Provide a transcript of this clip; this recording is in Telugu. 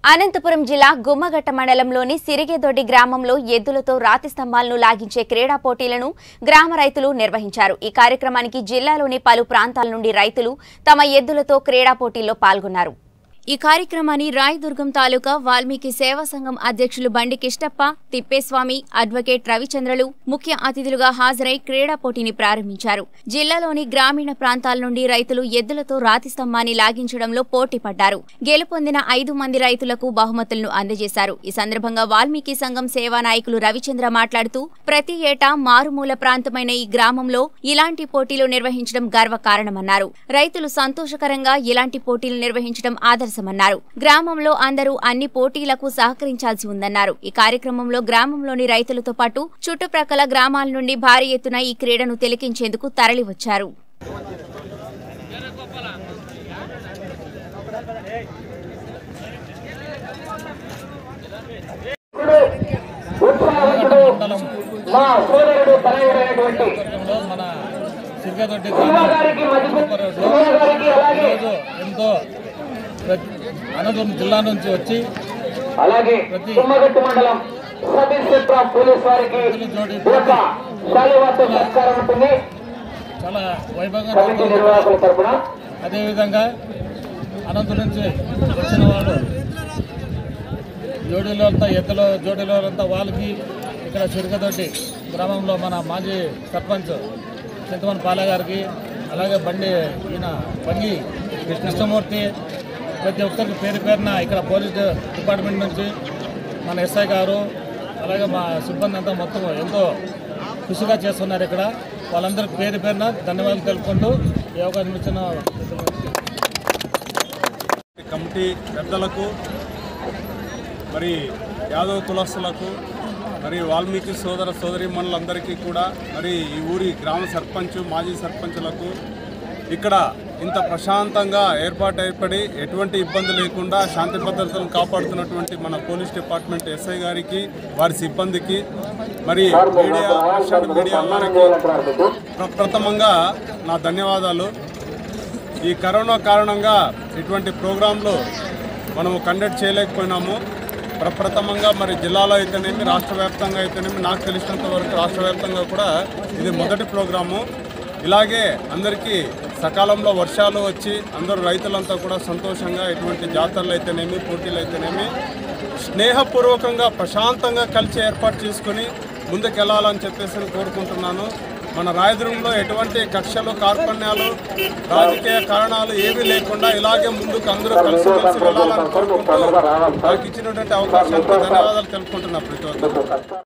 అనంతపురం జిల్లా గుమ్మగట్ట మండలంలోని సిరిగేదొడ్డి గ్రామంలో ఎద్దులతో రాతి స్తంభాలను లాగించే క్రీడా పోటీలను గ్రామ రైతులు నిర్వహించారు ఈ కార్యక్రమానికి జిల్లాలోని పలు ప్రాంతాల నుండి రైతులు తమ ఎద్దులతో క్రీడా పోటీల్లో పాల్గొన్నారు ఈ కార్యక్రమాన్ని రాయదుర్గం తాలూకా వాల్మీకి సేవా సంఘం అధ్యక్షులు బండి కిష్టప్ప తిప్పేస్వామి అడ్వకేట్ రవిచంద్రలు ముఖ్య అతిథులుగా హాజరై క్రీడా పోటీని ప్రారంభించారు జిల్లాలోని గ్రామీణ ప్రాంతాల నుండి రైతులు ఎద్దులతో రాతి స్తంభాన్ని లాగించడంలో పోటీ పడ్డారు గెలుపొందిన ఐదు మంది రైతులకు బహుమతులను అందజేశారు ఈ సందర్భంగా వాల్మీకి సంఘం సేవా నాయకులు రవిచంద్ర మాట్లాడుతూ ప్రతి ఏటా మారుమూల ప్రాంతమైన ఈ గ్రామంలో ఇలాంటి పోటీలు నిర్వహించడం గర్వకారణమన్నారు రైతులు సంతోషకరంగా ఇలాంటి పోటీలు నిర్వహించడం ఆదర్శమన్నారు గ్రామంలో అందరూ అన్ని పోటీలకు సహకరించాల్సి ఉందన్నారు ఈ కార్యక్రమంలో గ్రామంలోని రైతులతో పాటు చుట్టుప్రక్కల గ్రామాల నుండి భారీ ఎత్తున ఈ క్రీడను తిలకించేందుకు తరలివచ్చారు ఉత్సాహకుడు మా సోదరుడు తనయుడైనటువంటి లో మన సిరిగదొడ్డి శివ గారికి మధ్య శివ గారికి అలాగే ఈరోజు ఎంతో ప్రతి- అనంతపురం జిల్లా నుంచి వచ్చి అలాగే తుమ్మగట్టు మండలం సబ్ ఇన్స్పెక్టర్ పోలీస్ వారికి ఒక శాలివార్త సత్కారం ఉంటుంది చాలా వైభవంగా కమిటీ జరుగుతుంది. నిర్వాహకుల తరపున అదేవిధంగా అనంతపురం నుంచి వచ్చిన వాళ్ళు జోడీలో అంతా ఎద్దులో జోడీలో అంతా వాళ్ళకి ఇక్కడ సిరిగదొడ్డి గ్రామంలో మన మాజీ సర్పంచ్ చింతమన్ పాలే గారికి అలాగే బండి ఈయన బంగి కృష్ణమూర్తి ప్రతి ఒక్కరికి పేరు పేరున ఇక్కడ పోలీస్ డిపార్ట్మెంట్ నుంచి మన ఎస్ఐ గారు అలాగే మా సిబ్బంది అంతా మొత్తం ఎంతో కృషిగా చేస్తున్నారు ఇక్కడ వాళ్ళందరికీ పేరు పేరున ధన్యవాదాలు తెలుపుకుంటూ ఈ అవకాశం ఇచ్చిన కమిటీ పెద్దలకు మరి యాదవ్ కులస్తులకు మరి వాల్మీకి సోదర సోదరీమణులందరికీ కూడా మరి ఈ ఊరి గ్రామ సర్పంచ్ మాజీ సర్పంచులకు ఇక్కడ ఇంత ప్రశాంతంగా ఏర్పాటు ఏర్పడి ఎటువంటి ఇబ్బంది లేకుండా శాంతి భద్రతలను కాపాడుతున్నటువంటి మన పోలీస్ డిపార్ట్మెంట్ ఎస్ఐ గారికి వారి సిబ్బందికి మరి మీడియా ప్రెస్ మీడియా అందరికీ ప్ర- ప్రథమంగా నా ధన్యవాదాలు ఈ కరోనా కారణంగా ఇటువంటి ప్రోగ్రాంలు మనము కండక్ట్ చేయలేకపోయినాము ప్రప్రథమంగా మరి జిల్లాలో అయితేనేమి రాష్ట్ర వ్యాప్తంగా అయితేనేమి నాకు తెలిసినంత వరకు రాష్ట్ర వ్యాప్తంగా కూడా ఇది మొదటి ప్రోగ్రాము ఇలాగే అందరికీ సకాలంలో వర్షాలు వచ్చి అందరూ రైతులంతా కూడా సంతోషంగా ఇటువంటి జాతరలు అయితేనేమి పోటీలు అయితేనేమి స్నేహపూర్వకంగా ప్రశాంతంగా కలిసి ఏర్పాటు చేసుకొని ముందుకెళ్లాలని చెప్పేసి నేను కోరుకుంటున్నాను మన రాయదుర్గంలో ఎటువంటి కక్షలు కార్పణ్యాలు రాజకీయ కారణాలు ఏమీ లేకుండా ఇలాగే ముందుకు అందరూ కలిసి కలిసి వెళ్ళాలని కోరుకుంటూ నాకు ఇచ్చినటువంటి అవకాశానికి ధన్యవాదాలు తెలుపుకుంటున్నా ప్రతి ఒక్కరు